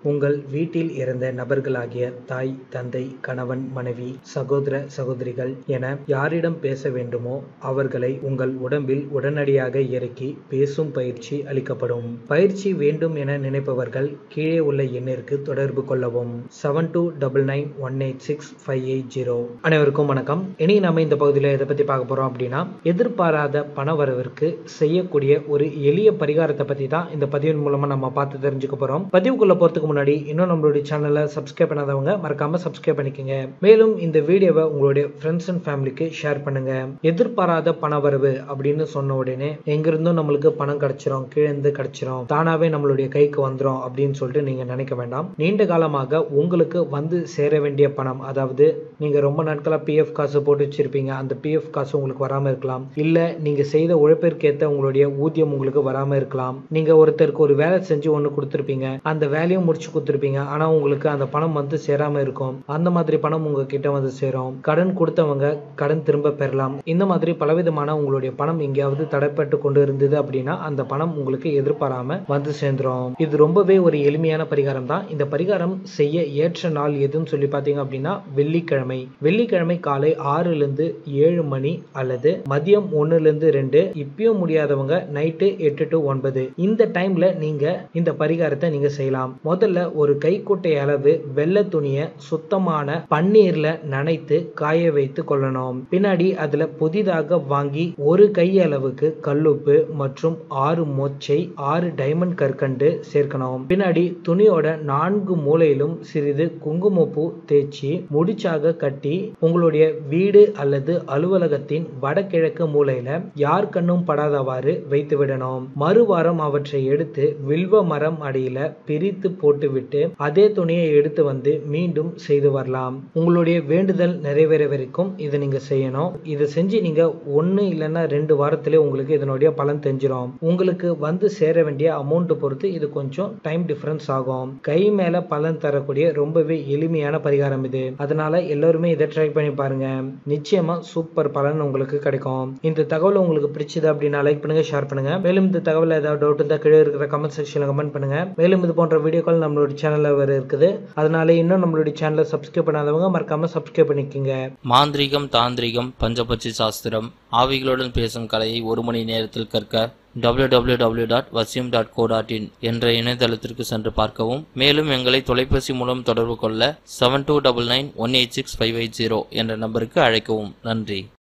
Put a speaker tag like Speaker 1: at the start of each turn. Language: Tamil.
Speaker 1: உங்கள் வீட்டில் இறந்த நபர்களாகிய தாய் தந்தை கணவன் மனைவி சகோதர சகோதரிகள் என யாரிடம் பேச வேண்டுமோ அவர்களை உங்கள் உடம்பில் உடனடியாக இறக்கி பேசும் பயிற்சி அளிக்கப்படும் பயிற்சி வேண்டும் என நினைப்பவர்கள் கீழே உள்ள எண்ணிற்கு தொடர்பு கொள்ளவும் seven two double nine one eight six five eight zero அனைவருக்கும் வணக்கம் இனி நம்ம இந்த பகுதியில் எதை பற்றி பார்க்க போகிறோம் அப்படின்னா எதிர்பாராத பண வரவிற்கு செய்யக்கூடிய ஒரு எளிய பரிகாரத்தை பற்றி தான் இந்த பதிவின் மூலமாக நம்ம பார்த்து தெரிஞ்சுக்க போகிறோம் பதிவுக்குள்ள போகிறதுக்கு முன்னாடி இன்னும் நம்மளுடைய சேனலை சப்ஸ்கிரைப் பண்ணாதவங்க மறக்காம சப்ஸ்கிரைப் பண்ணிக்கோங்க மேலும் இந்த வீடியோவை உங்களுடைய ஃப்ரெண்ட்ஸ் அண்ட் ஃபேமிலிக்கு ஷேர் பண்ணுங்க எதிர்பாராத பண வரவு அப்படின்னு சொன்ன உடனே எங்கிருந்தும் நம்மளுக்கு பணம் கிடைச்சிரும் கீழேந்து கிடைச்சிரும் தானாவே நம்மளுடைய கைக்கு வந்துரும் அப்படின்னு சொல்லிட்டு நீங்க நினைக்க வேண்டாம் நீண்ட காலமாக உங்களுக்கு வந்து சேர வேண்டிய பணம் அதாவது நீங்க ரொம்ப நாட்களா பிஎஃப் காசு போட்டு வச்சிருப்பீங்க அந்த பிஎஃப் காசு உங்களுக்கு வராம இருக்கலாம் இல்ல நீங்க செய்த உழைப்பிற்கேத்த உங்களுடைய ஊதியம் உங்களுக்கு வராம இருக்கலாம் நீங்க ஒருத்தருக்கு ஒரு வேலை செஞ்சு ஒண்ணு கொடுத்துருப்பீங்க அந்த வேலையும் முடிச்சு கொடுத்துருப்பீங்க ஆனா உங்களுக்கு அந்த பணம் வந்து சேராம இருக்கும் அந்த மாதிரி பணம் உங்ககிட்ட வந்து சேரும் கடன் கொடுத்தவங்க கடன் திரும்ப பெறலாம் இந்த மாதிரி பலவிதமான உங்களுடைய பணம் எங்கேயாவது தடைப்பட்டு கொண்டு இருந்தது அப்படின்னா அந்த பணம் உங்களுக்கு எதிர்பாராம வந்து சேர்ந்துரும் இது ரொம்பவே ஒரு எளிமையான பரிகாரம் தான் இந்த பரிகாரம் செய்ய ஏற்ற நாள் எதுன்னு சொல்லி பார்த்தீங்க அப்படின்னா வெள்ளிக்கிழமை வெள்ளிக்கிழமை காலை ஆறுல இருந்து ஏழு மணி அல்லது மதியம் ஒண்ணுல இருந்து ரெண்டு இப்பயும் முடியாதவங்க நைட்டு எட்டு டு ஒன்பது இந்த டைம்ல நீங்க இந்த பரிகாரத்தை நீங்க செய்யலாம் முதல்ல ஒரு கைக்குட்டை அளவு வெள்ளை துணியை சுத்தமான பன்னீர்ல நனைத்து காய வைத்து கொள்ளணும் பின்னாடி அதுல புதிதாக வாங்கி ஒரு கை அளவுக்கு கல்லுப்பு மற்றும் ஆறு மொச்சை ஆறு டைமண்ட் கற்கண்டு சேர்க்கணும் பின்னாடி துணியோட நான்கு மூலையிலும் சிறிது குங்குமப்பூ தேய்ச்சி முடிச்சாக கட்டி உங்களுடைய வீடு அல்லது அலுவலகத்தின் வடகிழக்கு மூலையில யார் கண்ணும் படாதவாறு வைத்து விடணும் மறுவாரம் அவற்றை எடுத்து வில்வ மரம் அடியில பிரித்து போட்டுவிட்டு அதே துணியை எடுத்து வந்து மீண்டும் செய்து வரலாம் உங்களுடைய வேண்டுதல் நிறைவேற வரைக்கும் இதை நீங்க செய்யணும் இதை செஞ்சு நீங்க ஒன்னு இல்லைன்னா ரெண்டு வாரத்திலே உங்களுக்கு இதனுடைய பலன் தெரிஞ்சிடும் உங்களுக்கு வந்து சேர வேண்டிய அமௌண்ட் பொறுத்து இது கொஞ்சம் டைம் டிஃபரன்ஸ் ஆகும் கை மேல பலன் தரக்கூடிய ரொம்பவே எளிமையான பரிகாரம் இது அதனால எல்லாருமே இதை ட்ரை பண்ணி பாருங்க நிச்சயமா சூப்பர் பலன் உங்களுக்கு கிடைக்கும் இந்த தகவல் உங்களுக்கு பிடிச்சது அப்படின்னா லைக் பண்ணுங்க ஷேர் பண்ணுங்க மேலும் இந்த தகவல் ஏதாவது டவுட் இருந்தால் கீழே இருக்கிற கமெண்ட் செக்ஷன்ல கமெண்ட் பண்ணுங்க மேலும் இது போன்ற வீடியோக்கள் நம்மளோட சேனல்ல வர இருக்குது அதனால இன்னும் நம்மளுடைய சேனலை சப்ஸ்கிரைப் பண்ணாதவங்க மறக்காம சப்ஸ்கிரைப் பண்ணிக்கோங்க
Speaker 2: மாந்திரிகம் தாந்திரிகம் பஞ்சபட்சி சாஸ்திரம் ஆவிகளுடன் பேசும் கலையை ஒரு மணி நேரத்தில் கற்க www.vasyum.co.in டாட் வசியம் டாட் கோ டாட் இன் என்ற இணையதளத்திற்கு சென்று பார்க்கவும் மேலும் எங்களை தொலைபேசி மூலம் தொடர்பு கொள்ள seven two double nine one eight six five eight zero என்ற நம்பருக்கு அழைக்கவும் நன்றி